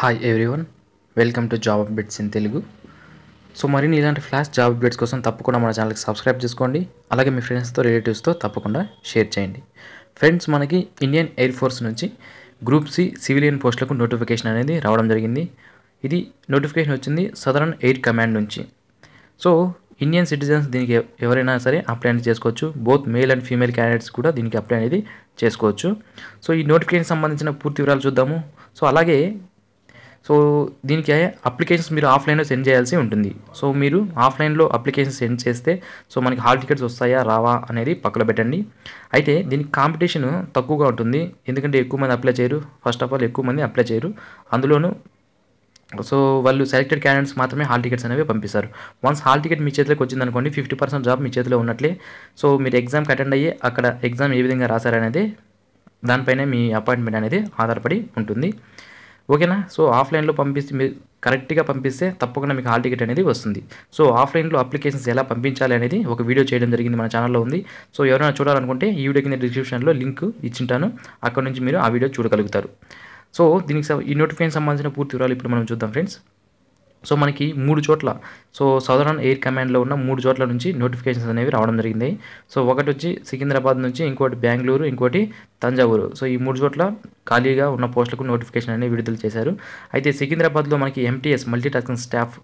hi everyone welcome to job updates in Telugu so మరిన్ని ఇలాంటి flash job updates కోసం తప్పకుండా మన ఛానల్కి సబ్స్క్రైబ్ చేసుకోండి అలాగే మీ ఫ్రెండ్స్తో రిలేటివ్స్తో తప్పకుండా షేర్ చేయండి ఫ్రెండ్స్ మనకి ఇండియన్ ఎయిర్ ఫోర్స్ నుంచి గ్రూప్ సి సివిలియన్ పోస్టులకు నోటిఫికేషన్ అనేది రావడం జరిగింది ఇది నోటిఫికేషన్ వచ్చింది సదరన్ ఎయిర్ కమాండ్ నుంచి సో ఇండియన్ సిటిజన్స్ దీనికి ఎవ- ఎవరైనా సరే అప్లై అనేది చేసుకోవచ్చు both male and female candidates కూడా దీనికి అప్లై అనేది చేసుకోవచ్చు సో ఈ నోటిఫికేషన్ సంబంధించిన పూర్తి వివరాలు చూద్దాము సో అలాగే సో దీనికి అప్లికేషన్స్ మీరు ఆఫ్లైన్లో సెండ్ చేయాల్సి ఉంటుంది సో మీరు ఆఫ్లైన్లో అప్లికేషన్ సెండ్ చేస్తే సో మనకి హాల్ టికెట్స్ వస్తాయా రావా అనేది పక్కన పెట్టండి అయితే దీనికి కాంపిటీషన్ తక్కువగా ఉంటుంది ఎందుకంటే ఎక్కువ మంది అప్లై చేయరు ఫస్ట్ ఆఫ్ ఆల్ ఎక్కువ మంది అప్లై చేయరు అందులోనూ సో వాళ్ళు సెలెక్టెడ్ క్యాండిడేట్స్ మాత్రమే హాల్ టికెట్స్ అనేవి పంపిస్తారు వన్స్ హాల్ టికెట్ మీ చేతిలోకి వచ్చింది అనుకోండి ఫిఫ్టీ పర్సెంట్ జాబ్ మీ చేతిలో ఉన్నట్లే సో మీరు ఎగ్జామ్కి అటెండ్ అయ్యి అక్కడ ఎగ్జామ్ ఏ విధంగా రాశారనేది దానిపైనే మీ అపాయింట్మెంట్ అనేది ఆధారపడి ఉంటుంది ఓకేనా సో ఆఫ్లైన్లో పంపిస్తే మీరు కరెక్ట్గా పంపిస్తే తప్పకుండా మీకు హాల్ టికెట్ అనేది వస్తుంది సో ఆఫ్లైన్లో అప్లికేషన్స్ ఎలా పంపించాలి అనేది ఒక వీడియో చేయడం జరిగింది మన ఛానల్లో ఉంది సో ఎవరైనా చూడాలనుకుంటే ఈ వీడియో కింద డిస్క్రిప్షన్లో లింక్ ఇచ్చింటాను అక్కడ నుంచి మీరు ఆ వీడియో చూడగలుగుతారు సో దీనికి సం- ఈ నోటిఫికేషన్ సంబంధించిన పూర్తి వివరాలు ఇప్పుడు మనం చూద్దాం ఫ్రెండ్స్ సో మనకి మూడు చోట్ల సో సదరన్ ఎయిర్ కమాండ్లో ఉన్న మూడు చోట్ల నుంచి నోటిఫికేషన్స్ అనేవి రావడం జరిగింది సో ఒకటి వచ్చి సికింద్రాబాద్ నుంచి ఇంకోటి బెంగళూరు ఇంకోటి తంజావూరు సో ఈ మూడు చోట్ల ఖాళీగా ఉన్న పోస్టులకు నోటిఫికేషన్ అనేవి విడుదల చేశారు అయితే సికింద్రాబాద్లో మనకి MTS multi tasking staff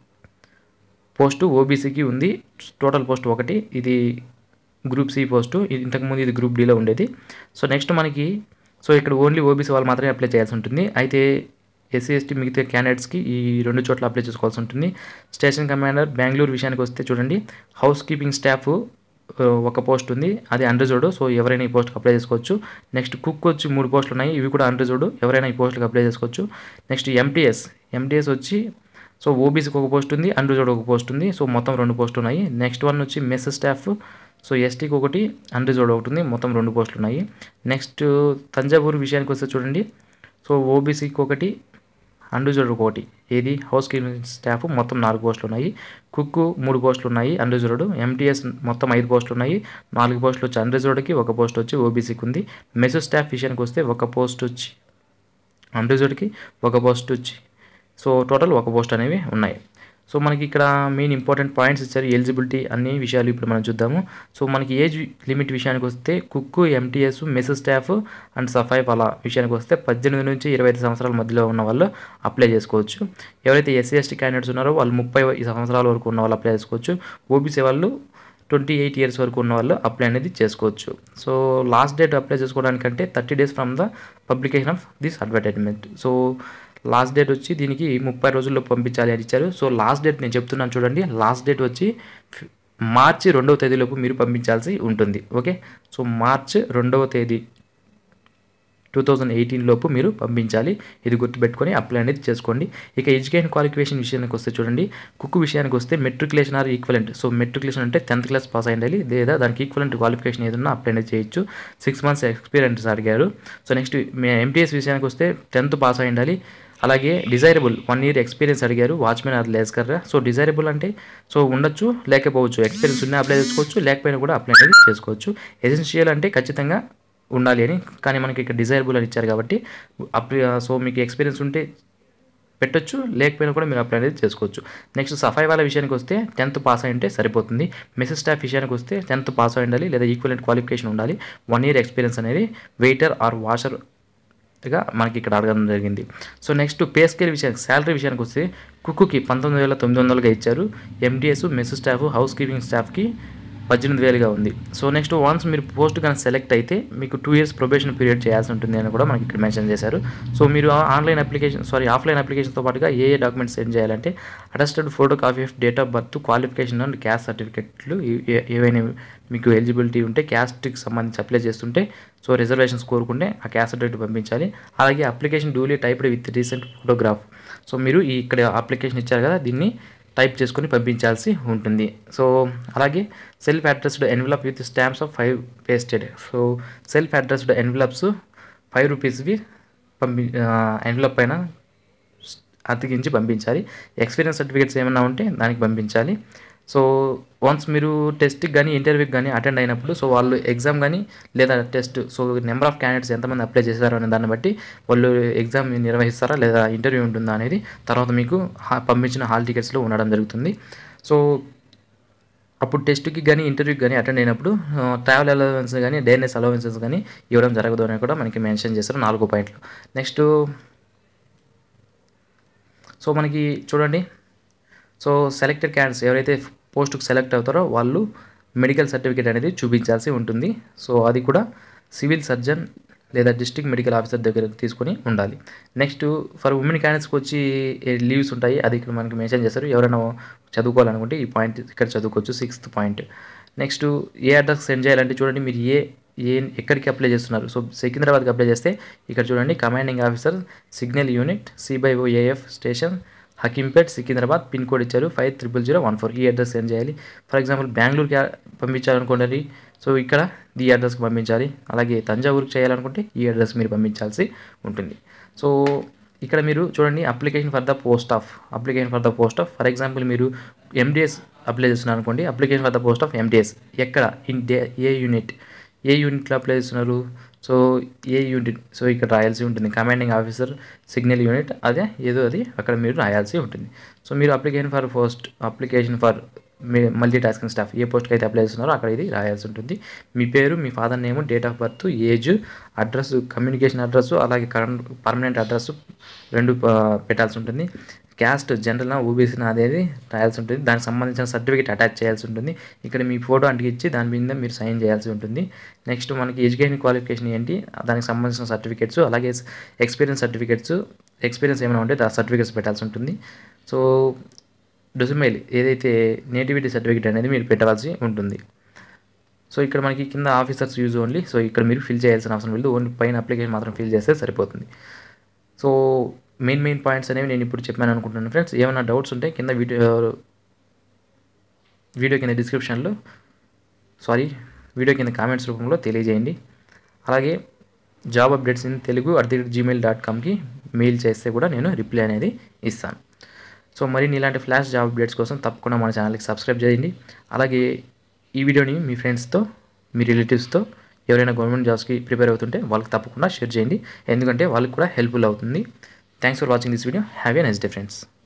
post ఓబీసీకి ఉంది టోటల్ పోస్ట్ ఒకటి ఇది గ్రూప్ సి పోస్టు ఇది ఇంతకుముందు ఇది గ్రూప్ డీలో ఉండేది సో నెక్స్ట్ మనకి సో ఇక్కడ ఓన్లీ ఓబీసీ వాళ్ళు మాత్రమే అప్లై చేయాల్సి ఉంటుంది అయితే ఎస్సీ ఎస్టీ మిగతా క్యాండిడేట్స్కి ఈ రెండు చోట్ల అప్లై చేసుకోవాల్సి ఉంటుంది స్టేషన్ కమాండర్ బెంగళూరు విషయానికి వస్తే చూడండి హౌస్ కీపింగ్ స్టాఫ్ ఆ, ఒక పోస్ట్ ఉంది అది అండర్జోడు సో ఎవరైనా ఈ పోస్ట్కి అప్లై చేసుకోవచ్చు నెక్స్ట్ కుక్ వచ్చి మూడు పోస్టులు ఉన్నాయి ఇవి కూడా అండర్జోడు ఎవరైనా ఈ పోస్ట్కి అప్లై చేసుకోవచ్చు నెక్స్ట్ ఎంటీఎస్ ఎంటీఎస్ వచ్చి సో ఓబీసీకి ఒక పోస్ట్ ఉంది అండర్జోడ్ ఒక పోస్ట్ ఉంది సో మొత్తం రెండు పోస్టులు ఉన్నాయి నెక్స్ట్ వన్ వచ్చి మెస్ స్టాఫ్ సో ఎస్టీకి ఒకటి అండర్జోడ్ ఒకటి ఉంది మొత్తం రెండు పోస్టులు ఉన్నాయి నెక్స్ట్ తంజావూరు విషయానికి వస్తే చూడండి సో ఓబీసీకి ఒకటి అండర్జోడ్ ఒకటి ఏది హౌస్ కీపింగ్ స్టాఫ్ మొత్తం నాలుగు పోస్టులు ఉన్నాయి కుక్ మూడు పోస్టులు ఉన్నాయి అండర్జోడ్ ఎంటీఎస్ మొత్తం ఐదు పోస్టులు ఉన్నాయి నాలుగు పోస్టులు వచ్చి అండర్జోడ్కి ఒక పోస్ట్ వచ్చి ఓబీసీకి ఉంది మెస్ స్టాఫ్ విషయానికి వస్తే ఒక పోస్ట్ వచ్చి అండర్జోడ్కి ఒక పోస్ట్ వచ్చి సో టోటల్ ఒక పోస్ట్ అనేవి ఉన్నాయి సో మనకి ఇక్కడ మెయిన్ ఇంపార్టెంట్ పాయింట్స్ ఇచ్చారు ఎలిజిబిలిటీ అన్ని విషయాలు ఇప్పుడు మనం చూద్దాము సో మనకి ఏజ్ లిమిట్ విషయానికి వస్తే cook MTS mess staff and సఫాయి ఫలా విషయానికి వస్తే పద్దెనిమిది నుంచి ఇరవై ఐదు సంవత్సరాల మధ్యలో ఉన్న వాళ్ళు అప్లై చేసుకోవచ్చు ఎవరైతే ఎస్సీ ఎస్టీ క్యాండిడేట్స్ ఉన్నారో వాళ్ళు ముప్పై సంవత్సరాల వరకు ఉన్న వాళ్ళు అప్లై చేసుకోవచ్చు ఓబీసీ వాళ్ళు ట్వంటీ ఎయిట్ ఇయర్స్ వరకు ఉన్న వాళ్ళు అప్లై అనేది చేసుకోవచ్చు సో లాస్ట్ డేట్ అప్లై చేసుకోవడానికంటే thirty days from the publication of this advertisement so last date వచ్చి దీనికి ముప్పై రోజుల్లో పంపించాలి అని ఇచ్చారు సో లాస్ట్ డేట్ నేను చెప్తున్నాను చూడండి లాస్ట్ డేట్ వచ్చి ఫి- మార్చి రెండవ తేదీలోపు మీరు పంపించాల్సి ఉంటుంది ఓకే సో మార్చ్ రెండవ తేదీ టూ థౌజండ్ ఎయిటీన్ లోపు మీరు పంపించాలి ఇది గుర్తుపెట్టుకొని అప్లై అనేది చేసుకోండి ఇక ఎడ్యుకేషన్ క్వాలిఫికేషన్ విషయానికి వస్తే చూడండి కుక్ విషయానికి వస్తే matriculation or equivalent so matriculation అంటే టెన్త్ క్లాస్ పాస్ అయ్యాలి లేదా దానికి ఈక్వలెంట్ క్వాలిఫికేషన్ ఏదన్నా అప్లై అనేది చేయొచ్చు సిక్స్ మంత్స్ ఎక్స్పీరియన్స్ అడిగారు సో నెక్స్ట్ ఎంటీఎస్ విషయానికి వస్తే టెన్త్ పాస్ అయి ఉండాలి అలాగే డిజైరబుల్ వన్ ఇయర్ ఎక్స్పీరియన్స్ అడిగారు వాచ్మెన్ అది లేస్కర్ సో డిజైరబుల్ అంటే సో ఉండొచ్చు లేకపోవచ్చు ఎక్స్పీరియన్స్ ఉన్నా అప్లై చేసుకోవచ్చు లేకపోయినా కూడా అప్లై అనేది చేసుకోవచ్చు ఎసెన్షియల్ అంటే ఖచ్చితంగా ఉండాలి అని కానీ మనకి ఇక్కడ డిజైరబుల్ అని ఇచ్చారు కాబట్టి అప్లై సో మీకు ఎక్స్పీరియన్స్ ఉంటే పెట్టొచ్చు లేకపోయినా కూడా మీరు అప్లై అనేది చేసుకోవచ్చు నెక్స్ట్ సఫాయి వాళ్ళ విషయానికి వస్తే టెన్త్ పాస్ అయి ఉంటే సరిపోతుంది మెసేజ్ స్టాఫ్ విషయానికి వస్తే టెన్త్ పాస్ అయి ఉండాలి లేదా ఈక్వలెంట్ క్వాలిఫికేషన్ ఉండాలి వన్ ఇయర్ ఎక్స్పీరియన్స్ అనేది వెయిటర్ ఆర్ వాషర్ గా మనకి ఇక్కడ అడగడం జరిగింది సో నెక్స్ట్ పే స్కేల్ విషయానికి శాలరీ విషయానికి వస్తే కుక్కుకి పంతొమ్మిది వేల తొమ్మిది వందలుగా ఇచ్చారు MTS mess staff housekeeping స్టాఫ్కి పద్దెనిమిది వేలుగా ఉంది సో నెక్స్ట్ వన్స్ మీరు పోస్ట్ కానీ సెలెక్ట్ అయితే మీకు టూ ఇయర్స్ ప్రొబేషన్ పీరియడ్ చేయాల్సి ఉంటుంది అని కూడా మనకి ఇక్కడ మెన్షన్ చేశారు సో మీరు ఆన్లైన్ అప్లికేషన్ సారీ ఆఫ్లైన్ అప్లికేషన్తో పాటుగా ఏ ఏ డాక్యుమెంట్స్ సెండ్ చేయాలంటే attested photo copy of date of birth qualification and caste సర్టిఫికెట్లు ఏ- ఏవైనా మీకు ఎలిజిబిలిటీ ఉంటే క్యాస్ట్కి సంబంధించి అప్లై చేస్తుంటే సో రిజర్వేషన్స్ కోరుకుంటే ఆ క్యాస్ట్ సర్టిఫికేట్ పంపించాలి అలాగే application duly typed with recent photograph so మీరు ఈ ఇక్కడ అప్లికేషన్ ఇచ్చారు కదా దీన్ని టైప్ చేసుకొని పంపించాల్సి ఉంటుంది సో అలాగే self addressed envelope with stamps of five pasted so self addressed envelopes five రూపీస్వి పంపి ఎన్వలప్ పైన అతికించి పంపించాలి ఎక్స్పీరియన్స్ సర్టిఫికేట్స్ ఏమైనా ఉంటే దానికి పంపించాలి సో వన్స్ మీరు టెస్ట్కి కానీ ఇంటర్వ్యూకి కానీ అటెండ్ అయినప్పుడు సో వాళ్ళు ఎగ్జామ్ కానీ లేదా test so number of candidates ఎంతమంది అప్లై చేశారు అనే దాన్ని బట్టి వాళ్ళు ఎగ్జామ్ నిర్వహిస్తారా లేదా ఇంటర్వ్యూ ఉంటుందా అనేది తర్వాత మీకు హా- పంపించిన హాల్ టికెట్స్లో ఉండడం జరుగుతుంది సో అప్పుడు టెస్ట్కి కానీ ఇంటర్వ్యూకి కానీ అటెండ్ అయినప్పుడు ట్రావెల్ అలవెన్స్ కానీ డేనెస్ అలవెన్సెస్ కానీ ఇవ్వడం జరగదు అని కూడా మనకి మెన్షన్ చేస్తారు నాలుగో పాయింట్లు నెక్స్ట్ సో మనకి చూడండి సో సెలెక్టెడ్ క్యాండిడేట్స్ ఎవరైతే పోస్ట్కి సెలెక్ట్ అవుతారో వాళ్ళు మెడికల్ సర్టిఫికేట్ అనేది చూపించాల్సి ఉంటుంది సో అది కూడా సివిల్ సర్జన్ లేదా డిస్ట్రిక్ట్ మెడికల్ ఆఫీసర్ దగ్గర తీసుకొని ఉండాలి నెక్స్ట్ ఫర్ ఉమెన్ క్యాండిడేట్స్కి వచ్చి లీవ్స్ ఉంటాయి అది ఇక్కడ మనకి మెన్షన్ చేస్తారు ఎవరైనా చదువుకోవాలనుకుంటే ఈ పాయింట్ ఇక్కడ చదువుకోవచ్చు సిక్స్త్ పాయింట్ నెక్స్ట్ ఏ అడ్రస్ సెండ్ చేయాలంటే చూడండి మీరు ఏ ఏ ఎక్కడికి అప్లై చేస్తున్నారు సో సికింద్రాబాద్కి అప్లై చేస్తే ఇక్కడ చూడండి కమాండింగ్ ఆఫీసర్ సిగ్నల్ యూనిట్ సిబైఓ AF station Hakimpet Secunderabad pin code ఇచ్చారు five triple zero one four ఈ అడ్రస్ సెండ్ చేయాలి ఫర్ ఎగ్జాంపుల్ బెంగళూరుకి ఆ- పంపించాలనుకోండి సో ఇక్కడ ఈ అడ్రస్కి పంపించాలి అలాగే తంజావూరుకి చేయాలనుకుంటే ఈ అడ్రస్ మీరు పంపించాల్సి ఉంటుంది సో ఇక్కడ మీరు చూడండి application for the post of application for the post of for example మీరు ఎండిఎస్ అప్లై చేస్తున్నారు అనుకోండి application for the post of MTS ఎక్కడ ఇన్ డే ఏ యూనిట్ ఏ యూనిట్లో అప్లై చేస్తున్నారు సో ఏ యూనిట్ సో ఇక్కడ రాయాల్సి ఉంటుంది కమాండింగ్ ఆఫీసర్ సిగ్నల్ యూనిట్ అదే ఏదో అది అక్కడ మీరు రాయాల్సి ఉంటుంది సో మీరు application for post application for మీ మల్టీ టాస్కింగ్ స్టాఫ్ ఏ పోస్ట్కి అయితే అప్లై చేస్తున్నారో అక్కడ ఇది రాయాల్సి ఉంటుంది మీ పేరు మీ father name date of birth age address communication address అలాగే కరెంట్ పర్మనెంట్ అడ్రస్ రెండు ఆ, పెట్టాల్సి ఉంటుంది క్యాస్ట్ జనరల్ ఓబీసీ అనేది రాయాల్సి ఉంటుంది దానికి సంబంధించిన సర్టిఫికేట్ అటాచ్ చేయాల్సి ఉంటుంది ఇక్కడ మీ ఫోటో అంటికిచ్చి దాని మీద మీరు సైన్ చేయాల్సి ఉంటుంది నెక్స్ట్ మనకి ఎడ్యుకేషన్ క్వాలిఫికేషన్ ఏంటి దానికి సంబంధించిన సర్టిఫికేట్స్ అలాగే ఎక్స్పీరియన్స్ సర్టిఫికేట్స్ ఎక్స్పీరియన్స్ ఏమైనా ఉంటే ఆ సర్టిఫికేట్స్ పెట్టాల్సి ఉంటుంది సో డొసిమైల్ ఏదైతే నేటివిటీ సర్టిఫికేట్ అనేది మీరు పెట్టవలసి ఉంటుంది సో ఇక్కడ మనకి కింద ఆఫీసర్స్ యూజ్ ఓన్లీ సో ఇక్కడ మీరు ఫిల్ చేయాల్సిన అవసరం లేదు ఓన్లీ పైన అప్లికేషన్ మాత్రం ఫిల్ చేస్తే సరిపోతుంది సో మెయిన్ మెయిన్ పాయింట్స్ అనేవి నేను ఇప్పుడు చెప్పాను అనుకుంటున్నాను ఫ్రెండ్స్ ఏమైనా డౌట్స్ ఉంటే కింద వీడియో వీడియో కింద డిస్క్రిప్షన్లో సారీ వీడియో కింద కామెంట్స్ రూపంలో తెలియజేయండి అలాగే job updates in Telugu at the Gmail dot కామ్కి మెయిల్ చేస్తే కూడా నేను రిప్లై అనేది ఇస్తాను సో మరిన్ని ఇలాంటి ఫ్లాష్ జాబ్ అప్డేట్స్ కోసం తప్పకుండా మన ఛానల్కి సబ్స్క్రైబ్ చేయండి అలాగే ఈ వీడియోని మీ ఫ్రెండ్స్తో మీ రిలేటివ్స్తో ఎవరైనా గవర్నమెంట్ జాబ్స్కి ప్రిపేర్ అవుతుంటే వాళ్ళకి తప్పకుండా షేర్ చేయండి ఎందుకంటే వాళ్ళకి కూడా హెల్ప్ఫుల్ అవుతుంది thanks for watching this video have a nice day friends